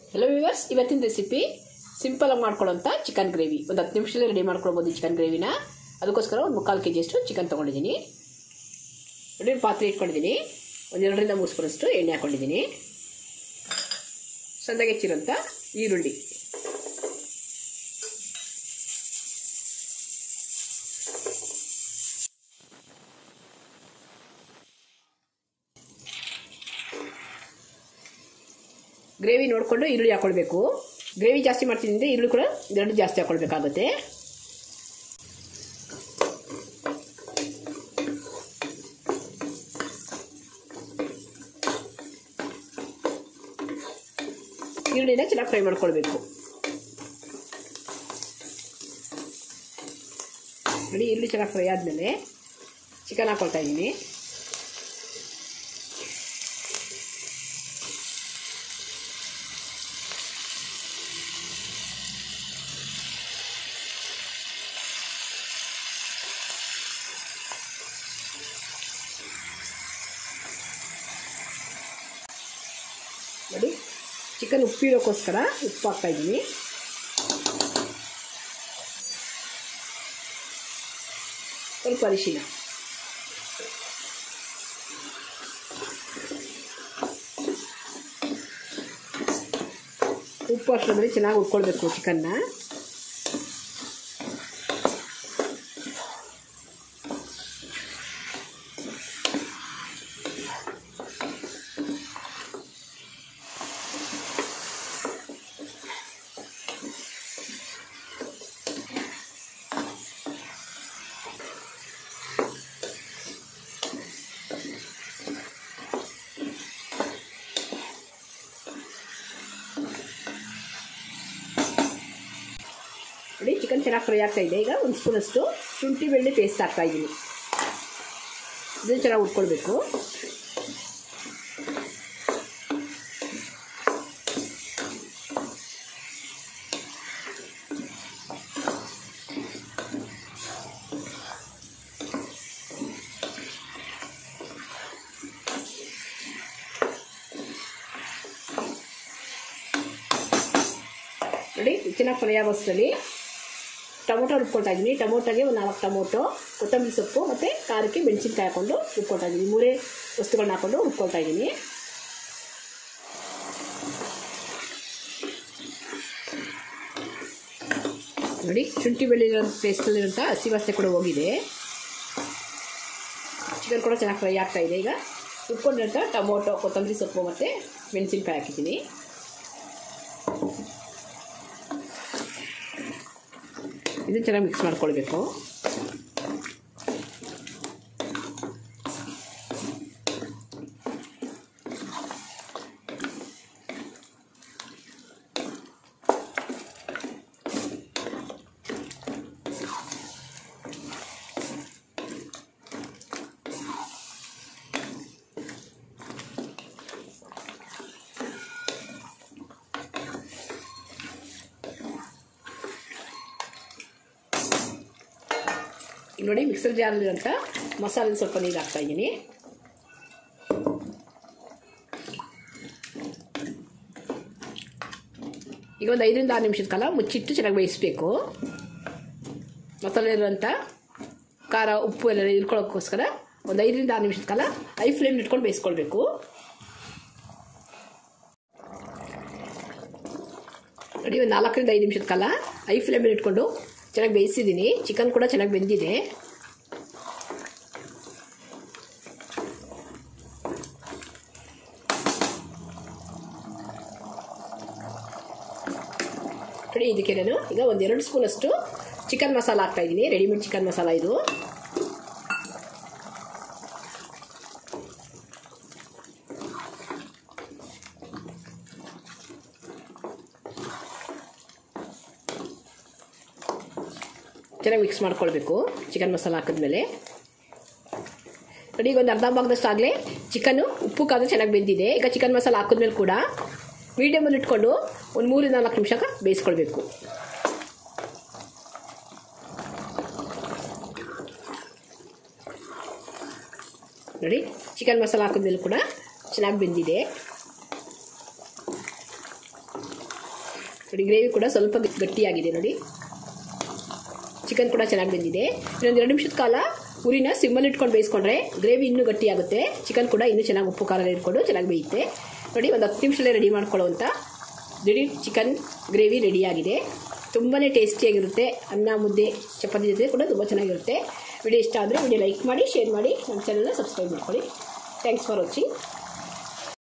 hello viewers ಇವತ್ತಿನ recipe ಸಿಂಪಲಾಗಿ ಮಾಡ್ಕೊಳ್ಳೋಂಥ chicken gravy ಒಂದು ಹತ್ತು ನಿಮಿಷದಲ್ಲಿ ರೆಡಿ ಮಾಡ್ಕೊಳ್ಬೋದು ಈ ಚಿಕನ್ ಗ್ರೇವಿನ ಅದಕ್ಕೋಸ್ಕರ ಒಂದು ಮುಕ್ಕಾಲು ಕೆ ಜಿಯಷ್ಟು ಚಿಕನ್ ತೊಗೊಂಡಿದ್ದೀನಿ ನೋಡಿ ಒಂದು ಪಾತ್ರೆ ಇಟ್ಕೊಂಡಿದ್ದೀನಿ ಒಂದು ಎರಡರಿಂದ ಮೂರು ಸ್ಪೂನಷ್ಟು ಎಣ್ಣೆ ಹಾಕ್ಕೊಂಡಿದ್ದೀನಿ ಸಣ್ಣಗೆ ಹೆಚ್ಚಿರೋಂಥ ಈರುಳ್ಳಿ ಗ್ರೇವಿ ನೋಡಿಕೊಂಡು ಈರುಳ್ಳಿ ಹಾಕೊಳ್ಬೇಕು ಗ್ರೇವಿ ಜಾಸ್ತಿ ಮಾಡ್ತೀನಿ ಅಂದರೆ ಈರುಳ್ಳಿ ಕೂಡ ಎರಡು ಜಾಸ್ತಿ ಹಾಕೊಳ್ಬೇಕಾಗುತ್ತೆ ಈರುಳ್ಳಿನ ಚೆನ್ನಾಗಿ ಫ್ರೈ ಮಾಡ್ಕೊಳ್ಬೇಕು ನೋಡಿ ಈರುಳ್ಳಿ ಚೆನ್ನಾಗಿ ಫ್ರೈ ಆದಮೇಲೆ ಚಿಕನ್ ಹಾಕೊಳ್ತಾ ಇದ್ದೀನಿ ನೋಡಿ ಚಿಕನ್ ಉಪ್ಪಿರೋಕ್ಕೋಸ್ಕರ ಉಪ್ಪು ಹಾಕ್ತಾ ಇದ್ದೀನಿ ಸ್ವಲ್ಪ ಅರಿಶಿನ ಉಪ್ಪು ಅಷ್ಟರಲ್ಲಿ ಚೆನ್ನಾಗಿ ಉಟ್ಕೊಳ್ಬೇಕು ಚಿಕನ್ನ ನೋಡಿ ಚಿಕನ್ ಚೆನ್ನಾಗಿ ಫ್ರೈ ಆಗ್ತಾ ಇದೆ ಈಗ ಒಂದು ಸ್ಪೂನಷ್ಟು ಶುಂಠಿ ಬೆಳ್ಳಿ ಪೇಸ್ಟ್ ಹಾಕ್ತಾ ಇದ್ದೀನಿ ಇದನ್ನು ಚೆನ್ನಾಗಿ ಉಟ್ಕೊಳ್ಬೇಕು ನೋಡಿ ಚೆನ್ನಾಗಿ ಫ್ರೈ ಆಗೋಷ್ಟರಲ್ಲಿ ಟೊಮೊಟೊ ರುಬ್ಕೊಳ್ತಾ ಇದ್ದೀನಿ ಟೊಮೊಟೊಗೆ ಒಂದು ನಾಲ್ಕು ಟೊಮೊಟೊ ಕೊತ್ತಂಬರಿ ಸೊಪ್ಪು ಮತ್ತು ಖಾರಕ್ಕೆ ಮೆಣಸಿನ್ಕಾಯಿ ಹಾಕ್ಕೊಂಡು ರುಬ್ಕೊಳ್ತಾ ಇದ್ದೀನಿ ಮೂರೇ ವಸ್ತುಗಳನ್ನ ಹಾಕ್ಕೊಂಡು ರುಬ್ಕೊಳ್ತಾ ಇದ್ದೀನಿ ನೋಡಿ ಶುಂಠಿ ಬೆಳ್ಳಿರೋ ಪೇಸ್ಟಲ್ಲಿರೋಂಥ ಹಸಿ ವಾಸನೆ ಕೂಡ ಹೋಗಿದೆ ಚಿಕನ್ ಕೂಡ ಚೆನ್ನಾಗಿ ಫ್ರೈ ಆಗ್ತಾ ಇದೆ ಈಗ ರುಬ್ಕೊಂಡಿರೋಂಥ ಟೊಮೊಟೊ ಕೊತ್ತಂಬರಿ ಸೊಪ್ಪು ಮತ್ತು ಮೆಣಸಿನ್ಕಾಯಿ ಹಾಕಿದ್ದೀನಿ ಇದು ಚೆನ್ನಾಗಿ ಮಿಕ್ಸ್ ಮಾಡ್ಕೊಳ್ಬೇಕು ಈಗ ನೋಡಿ ಮಿಕ್ಸರ್ ಜಾರಲ್ಲಿರೋಂಥ ಮಸಾಲೆ ಸ್ವಲ್ಪ ನೀರು ಹಾಕ್ತಾ ಇದ್ದೀನಿ ಈಗ ಒಂದು ಐದರಿಂದ ಆರು ನಿಮಿಷದ ಕಾಲ ಮುಚ್ಚಿಟ್ಟು ಚೆನ್ನಾಗಿ ಬೇಯಿಸಬೇಕು ಮಸಾಲೆ ಇರುವಂಥ ಖಾರ ಉಪ್ಪು ಎಲ್ಲ ಇಟ್ಕೊಳ್ಳೋಕ್ಕೋಸ್ಕರ ಒಂದು ಐದರಿಂದ ಆರು ನಿಮಿಷದ ಕಾಲ ಐ ಫ್ಲೇಮ್ ಇಟ್ಕೊಂಡು ಬೇಯಿಸ್ಕೊಳ್ಬೇಕು ನೋಡಿ ಒಂದು ನಾಲ್ಕರಿಂದ ಐದು ನಿಮಿಷದ ಕಾಲ ಐ ಫ್ಲೇಮಲ್ಲಿ ಇಟ್ಕೊಂಡು ಚೆನ್ನಾಗಿ ಬೇಯಿಸಿದ್ದೀನಿ ಚಿಕನ್ ಕೂಡ ಚೆನ್ನಾಗಿ ಬೆಂದಿದೆ ನೋಡಿ ಇದಕ್ಕೆ ನಾನು ಈಗ ಒಂದು ಎರಡು ಸ್ಪೂನಷ್ಟು ಚಿಕನ್ ಮಸಾಲ ಹಾಕ್ತಾ ಇದ್ದೀನಿ ರೆಡಿಮೇಡ್ ಚಿಕನ್ ಮಸಾಲ ಇದು ಚೆನ್ನಾಗಿ ಮಿಕ್ಸ್ ಮಾಡ್ಕೊಳ್ಬೇಕು ಚಿಕನ್ ಮಸಾಲ ಹಾಕಿದ್ಮೇಲೆ ನೋಡಿ ಈಗ ಒಂದು ಅರ್ಧ ಭಾಗದಷ್ಟು ಆಗಲೇ ಚಿಕನ್ನು ಉಪ್ಪು ಕಾದು ಚೆನ್ನಾಗಿ ಬೆಂದಿದೆ ಈಗ ಚಿಕನ್ ಮಸಾಲ ಹಾಕಿದ್ಮೇಲೆ ಕೂಡ ಮೀಡಿಯಮಲ್ಲಿ ಇಟ್ಕೊಂಡು ಒಂದು ಮೂರಿಂದ ನಾಲ್ಕು ನಿಮಿಷ ಬೇಯಿಸ್ಕೊಳ್ಬೇಕು ನೋಡಿ ಚಿಕನ್ ಮಸಾಲ ಹಾಕಿದ್ಮೇಲೆ ಕೂಡ ಚೆನ್ನಾಗಿ ಬೆಂದಿದೆ ನೋಡಿ ಗ್ರೇವಿ ಕೂಡ ಸ್ವಲ್ಪ ಗಟ್ಟಿಯಾಗಿದೆ ನೋಡಿ ಚಿಕನ್ ಕೂಡ ಚೆನ್ನಾಗಿ ಬೆಂದಿದೆ ಇನ್ನೊಂದು ಎರಡು ನಿಮಿಷದ ಕಾಲ ಉರಿನ ಸಿಮ್ಮಲ್ಲಿ ಇಟ್ಕೊಂಡು ಬೇಯಿಸ್ಕೊಂಡ್ರೆ ಗ್ರೇವಿ ಇನ್ನೂ ಗಟ್ಟಿಯಾಗುತ್ತೆ ಚಿಕನ್ ಕೂಡ ಇನ್ನೂ ಚೆನ್ನಾಗಿ ಉಪ್ಪು ಖಾರ ಇಟ್ಕೊಂಡು ಚೆನ್ನಾಗಿ ಬೇಯುತ್ತೆ ನೋಡಿ ಒಂದು ಹತ್ತು ನಿಮಿಷದಲ್ಲೇ ರೆಡಿ ಮಾಡ್ಕೊಳ್ಳುವಂಥ ದಿಢೀರ್ ಚಿಕನ್ ಗ್ರೇವಿ ರೆಡಿಯಾಗಿದೆ ತುಂಬಾ ಟೇಸ್ಟಿಯಾಗಿರುತ್ತೆ ಅನ್ನ ಮುದ್ದೆ ಚಪಾತಿ ಜೊತೆ ಕೂಡ ತುಂಬ ಚೆನ್ನಾಗಿರುತ್ತೆ ವಿಡಿಯೋ ಇಷ್ಟ ಆದರೆ ವಿಡಿಯೋ ಲೈಕ್ ಮಾಡಿ ಶೇರ್ ಮಾಡಿ ನಮ್ಮ ಚಾನಲ್ನ ಸಬ್ಸ್ಕ್ರೈಬ್ ಮಾಡ್ಕೊಳ್ಳಿ ಥ್ಯಾಂಕ್ಸ್ ಫಾರ್ ವಾಚಿಂಗ್